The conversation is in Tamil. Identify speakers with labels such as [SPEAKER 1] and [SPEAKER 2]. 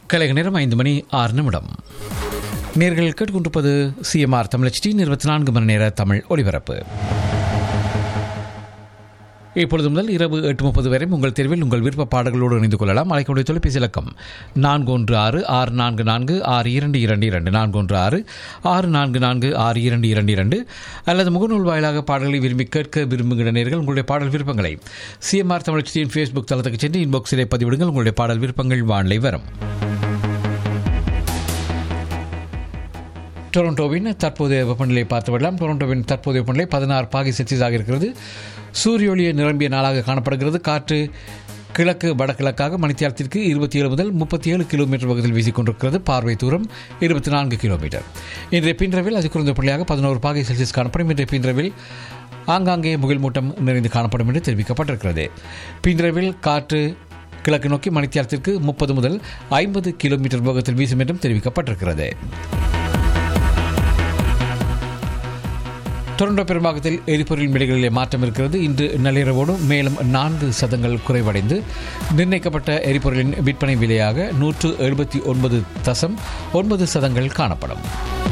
[SPEAKER 1] கலைக நேரம் ஐந்து மணி ஆறு நிமிடம் நேர்கள் கேட்டுக்கொண்டிருப்பது சிஎம்ஆர் தமிழ் டி இருபத்தி நான்கு மணி நேர தமிழ் ஒலிபரப்பு இப்பொழுது முதல் இரவு எட்டு முப்பது வரை உங்கள் தேர்வில் உங்கள் விருப்ப பாடல்களோடு இணைந்து கொள்ளலாம் அழைக்கக்கூடிய தொலைபேசி இலக்கம் நான்கு ஒன்று ஆறு ஆறு நான்கு நான்கு ஆறு இரண்டு இரண்டு இரண்டு நான்கு ஒன்று ஆறு ஆறு நான்கு நான்கு ஆறு இரண்டு இரண்டு இரண்டு அல்லது முகநூல் வாயிலாக பாடல்களை விரும்பி கேட்க விரும்புகிற நேர்கள் உங்களுடைய பாடல் விருப்பங்களை சிஎம்ஆர் தமிழ்ச்சியின் ஃபேஸ்புக் தளத்துக்கு சென்று இன்பாக்ஸிலே பதிவிடுங்கள் உங்களுடைய பாடல் விருப்பங்கள் வானிலை வரும் டொரண்டோவின் தற்போதைய வெப்பநிலை பார்த்து விடலாம் டொரண்டோவின் தற்போதைய வெப்பநிலை பதினாறு பாகை செல்சியஸாக இருக்கிறது சூரிய ஒளியை நிரம்பிய நாளாக காணப்படுகிறது காற்று கிழக்கு வடகிழக்காக மணித்தியாலத்திற்கு இருபத்தி ஏழு முதல் முப்பத்தி ஏழு கிலோமீட்டர் வேகத்தில் வீசிக்கொண்டிருக்கிறது பார்வை தூரம் இருபத்தி நான்கு கிலோமீட்டர் இன்றைய பின்றவில் அதி குறைந்த புள்ளியாக பதினோரு பாகை செல்சியஸ் காணப்படும் இன்றைய பின்றவில் ஆங்காங்கே முகில் மூட்டம் நிறைந்து காணப்படும் என்று தெரிவிக்கப்பட்டிருக்கிறது பின்றவில் காற்று கிழக்கு நோக்கி மணித்தியாலத்திற்கு முப்பது முதல் ஐம்பது கிலோமீட்டர் வேகத்தில் வீசும் என்றும் தெரிவிக்கப்பட்டிருக்கிறது டொரண்டோ பெரும்பாகத்தில் எரிபொருள் விலைகளிலே மாற்றம் இருக்கிறது இன்று நள்ளிரவோடு மேலும் நான்கு சதங்கள் குறைவடைந்து நிர்ணயிக்கப்பட்ட எரிபொருளின் விற்பனை விலையாக நூற்று எழுபத்தி ஒன்பது தசம் ஒன்பது சதங்கள் காணப்படும்